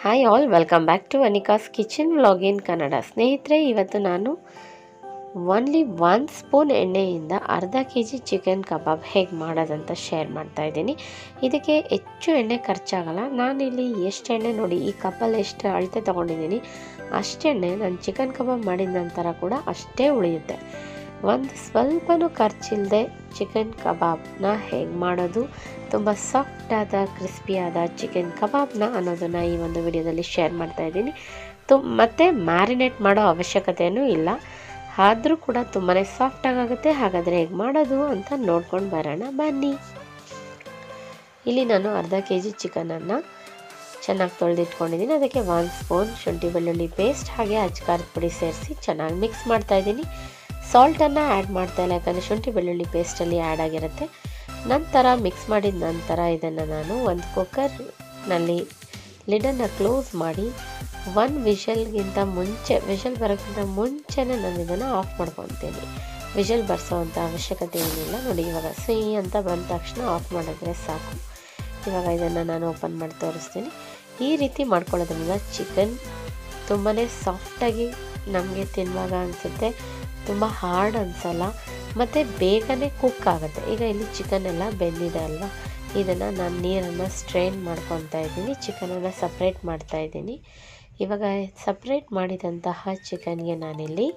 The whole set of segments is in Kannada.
hi all welcome back to Anika's kitchen vlog in Kannada ಸ್ನೇಹಿತರೆ ಇವತ್ತು ನಾನು ಓನ್ಲಿ ಒನ್ ಸ್ಪೂನ್ ಎಣ್ಣೆಯಿಂದ ಅರ್ಧ ಕೆ ಜಿ ಚಿಕನ್ ಕಬಾಬ್ ಹೇಗೆ ಮಾಡೋದಂತ ಶೇರ್ ಮಾಡ್ತಾ ಇದ್ದೀನಿ ಇದಕ್ಕೆ ಹೆಚ್ಚು ಎಣ್ಣೆ ಖರ್ಚಾಗಲ್ಲ ನಾನಿಲ್ಲಿ ಎಷ್ಟು ಎಣ್ಣೆ ನೋಡಿ ಈ ಕಪ್ಪಲ್ಲಿ ಎಷ್ಟು ಅಳತೆ ತೊಗೊಂಡಿದ್ದೀನಿ ಅಷ್ಟೆಣ್ಣೆ ನಾನು ಚಿಕನ್ ಕಬಾಬ್ ಮಾಡಿದ ನಂತರ ಕೂಡ ಅಷ್ಟೇ ಉಳಿಯುತ್ತೆ ಒಂದು ಸ್ವಲ್ಪನೂ ಖರ್ಚಿಲ್ಲದೆ ಚಿಕನ್ ಕಬಾಬ್ನ ಹೇಗೆ ಮಾಡೋದು ತುಂಬ ಸಾಫ್ಟಾದ ಕ್ರಿಸ್ಪಿಯಾದ ಚಿಕನ್ ಕಬಾಬ್ನ ಅನ್ನೋದನ್ನು ಈ ಒಂದು ವಿಡಿಯೋದಲ್ಲಿ ಶೇರ್ ಮಾಡ್ತಾ ಇದ್ದೀನಿ ತು ಮತ್ತು ಮ್ಯಾರಿನೇಟ್ ಮಾಡೋ ಅವಶ್ಯಕತೆಯೂ ಇಲ್ಲ ಆದರೂ ಕೂಡ ತುಂಬಾ ಸಾಫ್ಟಾಗುತ್ತೆ ಹಾಗಾದರೆ ಹೇಗೆ ಮಾಡೋದು ಅಂತ ನೋಡ್ಕೊಂಡು ಬರೋಣ ಬನ್ನಿ ಇಲ್ಲಿ ನಾನು ಅರ್ಧ ಕೆ ಜಿ ಚಿಕನನ್ನು ಚೆನ್ನಾಗಿ ತೊಳೆದಿಟ್ಕೊಂಡಿದ್ದೀನಿ ಅದಕ್ಕೆ ಒಂದು ಸ್ಪೂನ್ ಶುಂಠಿ ಬೆಳ್ಳುಳ್ಳಿ ಪೇಸ್ಟ್ ಹಾಗೆ ಅಚ್ಕಾರದ ಪುಡಿ ಸೇರಿಸಿ ಚೆನ್ನಾಗಿ ಮಿಕ್ಸ್ ಮಾಡ್ತಾಯಿದ್ದೀನಿ ಸಾಲ್ಟನ್ನು ಆ್ಯಡ್ ಮಾಡ್ತಾ ಇಲ್ಲ ಯಾಕಂದರೆ ಶುಂಠಿ ಬೆಳ್ಳುಳ್ಳಿ ಪೇಸ್ಟಲ್ಲಿ ಆ್ಯಡ್ ಆಗಿರುತ್ತೆ ನಂತರ ಮಿಕ್ಸ್ ಮಾಡಿದ ನಂತರ ಇದನ್ನು ನಾನು ಒಂದು ಕುಕ್ಕರ್ನಲ್ಲಿ ಲಿಡನ್ನು ಕ್ಲೋಸ್ ಮಾಡಿ ಒನ್ ವಿಷಲ್ಗಿಂತ ಮುಂಚೆ ವಿಷಲ್ ಬರೋಕ್ಕಿಂತ ಮುಂಚೆನೇ ನಾನು ಇದನ್ನು ಆಫ್ ಮಾಡ್ಕೊತೀನಿ ವಿಷಲ್ ಬರ್ಸೋವಂಥ ಅವಶ್ಯಕತೆ ಏನಿಲ್ಲ ನೋಡಿ ಇವಾಗ ಸಿಹಿ ಅಂತ ಬಂದ ತಕ್ಷಣ ಆಫ್ ಮಾಡಿದ್ರೆ ಸಾಕು ಇವಾಗ ಇದನ್ನು ನಾನು ಓಪನ್ ಮಾಡಿ ತೋರಿಸ್ತೀನಿ ಈ ರೀತಿ ಮಾಡ್ಕೊಳ್ಳೋದ್ರಿಂದ ಚಿಕನ್ ತುಂಬಾ ಸಾಫ್ಟಾಗಿ ನಮಗೆ ತಿನ್ನುವಾಗ ಅನಿಸುತ್ತೆ ತುಂಬ ಹಾರ್ಡ್ ಅನಿಸಲ್ಲ ಮತ್ತು ಬೇಗನೆ ಕುಕ್ ಆಗುತ್ತೆ ಈಗ ಇಲ್ಲಿ ಚಿಕನ್ ಎಲ್ಲ ಬೆಂದಿದೆ ಅಲ್ವಾ ಇದನ್ನು ನಾನು ನೀರನ್ನು ಸ್ಟ್ರೈನ್ ಮಾಡ್ಕೊತಾ ಇದ್ದೀನಿ ಚಿಕನನ್ನು ಸಪ್ರೇಟ್ ಮಾಡ್ತಾ ಇದ್ದೀನಿ ಇವಾಗ ಸಪ್ರೇಟ್ ಮಾಡಿದಂತಹ ಚಿಕನ್ಗೆ ನಾನಿಲ್ಲಿ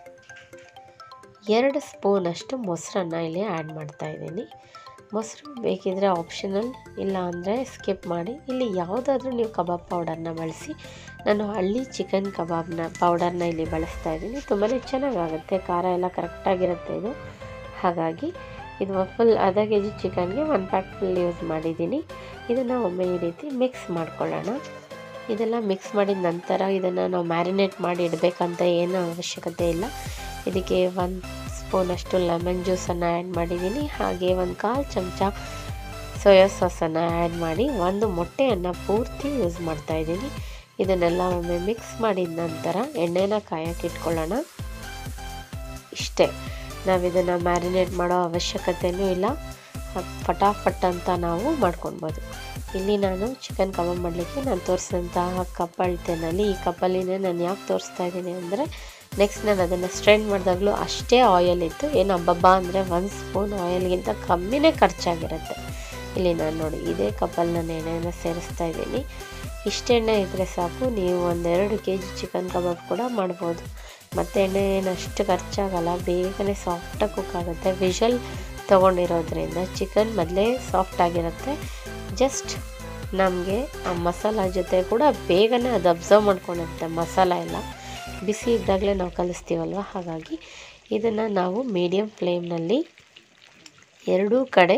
ಎರಡು ಸ್ಪೂನಷ್ಟು ಮೊಸರನ್ನು ಇಲ್ಲಿ ಆ್ಯಡ್ ಮಾಡ್ತಾ ಇದ್ದೀನಿ ಮೊಸರು ಬೇಕಿದ್ರೆ ಆಪ್ಷನಲ್ ಇಲ್ಲ ಅಂದರೆ ಸ್ಕಿಪ್ ಮಾಡಿ ಇಲ್ಲಿ ಯಾವುದಾದ್ರೂ ನೀವು ಕಬಾಬ್ ಪೌಡರ್ನ ಬಳಸಿ ನಾನು ಹಳ್ಳಿ ಚಿಕನ್ ಕಬಾಬ್ನ ಪೌಡರ್ನ ಇಲ್ಲಿ ಬಳಸ್ತಾ ಇದ್ದೀನಿ ತುಂಬಾ ಚೆನ್ನಾಗಾಗುತ್ತೆ ಖಾರ ಎಲ್ಲ ಕರೆಕ್ಟಾಗಿರುತ್ತೆ ಇದು ಹಾಗಾಗಿ ಇದು ಫುಲ್ ಅರ್ಧ ಕೆ ಜಿ ಚಿಕನ್ಗೆ ಒನ್ ಪ್ಯಾಕ್ ಫುಲ್ ಯೂಸ್ ಮಾಡಿದ್ದೀನಿ ಇದನ್ನು ಒಮ್ಮೆ ಈ ರೀತಿ ಮಿಕ್ಸ್ ಮಾಡ್ಕೊಳ್ಳೋಣ ಇದೆಲ್ಲ ಮಿಕ್ಸ್ ಮಾಡಿದ ನಂತರ ಇದನ್ನು ನಾವು ಮ್ಯಾರಿನೇಟ್ ಮಾಡಿ ಇಡಬೇಕಂತ ಏನೂ ಅವಶ್ಯಕತೆ ಇಲ್ಲ ಇದಕ್ಕೆ ಒಂದು ಸ್ಪೂನಷ್ಟು ಲೆಮನ್ ಜ್ಯೂಸನ್ನು ಆ್ಯಡ್ ಮಾಡಿದ್ದೀನಿ ಹಾಗೆ ಒಂದು ಕಾಲು ಚಮಚ ಸೋಯಾ ಸಾಸನ್ನು ಆ್ಯಡ್ ಮಾಡಿ ಒಂದು ಮೊಟ್ಟೆಯನ್ನು ಪೂರ್ತಿ ಯೂಸ್ ಮಾಡ್ತಾಯಿದ್ದೀನಿ ಇದನ್ನೆಲ್ಲ ಒಮ್ಮೆ ಮಿಕ್ಸ್ ಮಾಡಿದ ನಂತರ ಎಣ್ಣೆನ ಕಾಯಕ್ಕೆ ಇಟ್ಕೊಳ್ಳೋಣ ಇಷ್ಟೇ ನಾವು ಇದನ್ನು ಮ್ಯಾರಿನೇಟ್ ಮಾಡೋ ಅವಶ್ಯಕತೆಯೂ ಇಲ್ಲ ಫಟಾಫಟ್ ಅಂತ ನಾವು ಮಾಡ್ಕೊಳ್ಬೋದು ಇಲ್ಲಿ ನಾನು ಚಿಕನ್ ಕಬಾಬ್ ಮಾಡಲಿಕ್ಕೆ ನಾನು ತೋರಿಸಿದಂತಹ ಕಪ್ ಅಳತೆನಲ್ಲಿ ಈ ಕಪ್ಪಲ್ಲಿನೇ ನಾನು ಯಾಕೆ ತೋರಿಸ್ತಾ ಇದ್ದೀನಿ ಅಂದರೆ ನೆಕ್ಸ್ಟ್ ನಾನು ಅದನ್ನು ಸ್ಟ್ರೈನ್ ಮಾಡಿದಾಗಲೂ ಅಷ್ಟೇ ಆಯಿಲ್ ಇತ್ತು ಏನು ಹಬ್ಬಬ್ಬ ಅಂದರೆ ಒಂದು ಸ್ಪೂನ್ ಆಯಿಲ್ಗಿಂತ ಕಮ್ಮಿನೇ ಖರ್ಚಾಗಿರುತ್ತೆ ಇಲ್ಲಿ ನಾನು ನೋಡಿ ಇದೇ ಕಪ್ಪಲ್ಲಿ ನಾನು ಎಣ್ಣೆಯನ್ನು ಸೇರಿಸ್ತಾ ಇದ್ದೀನಿ ಇಷ್ಟೆಣ್ಣೆ ಇದ್ದರೆ ಸಾಕು ನೀವು ಒಂದೆರಡು ಕೆ ಜಿ ಚಿಕನ್ ಕಬಾಬ್ ಕೂಡ ಮಾಡ್ಬೋದು ಮತ್ತು ಎಣ್ಣೆ ಏನು ಅಷ್ಟು ಖರ್ಚಾಗಲ್ಲ ಬೇಗನೆ ಸಾಫ್ಟಾಗಿ ಕುಕ್ ಆಗುತ್ತೆ ವಿಷಲ್ ತೊಗೊಂಡಿರೋದ್ರಿಂದ ಚಿಕನ್ ಮೊದಲೇ ಸಾಫ್ಟಾಗಿರುತ್ತೆ ಜಸ್ಟ್ ನಮಗೆ ಆ ಮಸಾಲ ಜೊತೆ ಕೂಡ ಬೇಗನೆ ಅದು ಅಬ್ಸರ್ವ್ ಮಾಡ್ಕೊಂಡಿರುತ್ತೆ ಮಸಾಲ ಎಲ್ಲ ಬಿಸಿ ಇದ್ದಾಗಲೇ ನಾವು ಕಲಿಸ್ತೀವಲ್ವ ಹಾಗಾಗಿ ಇದನ್ನು ನಾವು ಮೀಡಿಯಮ್ ಫ್ಲೇಮ್ನಲ್ಲಿ ಎರಡೂ ಕಡೆ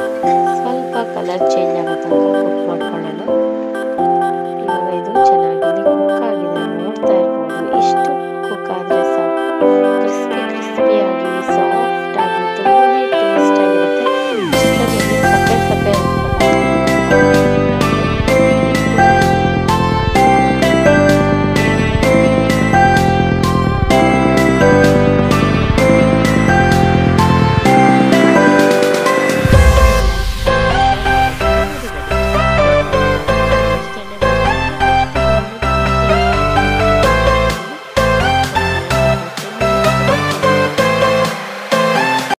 ಸ್ವಲ್ಪ ಕಲರ್ ಚೇಂಜ್ ಆಗೋ ತನಕ ಕುಕ್ ಮಾಡ್ಕೊಳ್ಳೋಣ ಇವಾಗ ಇದು ಚೆನ್ನಾಗಿ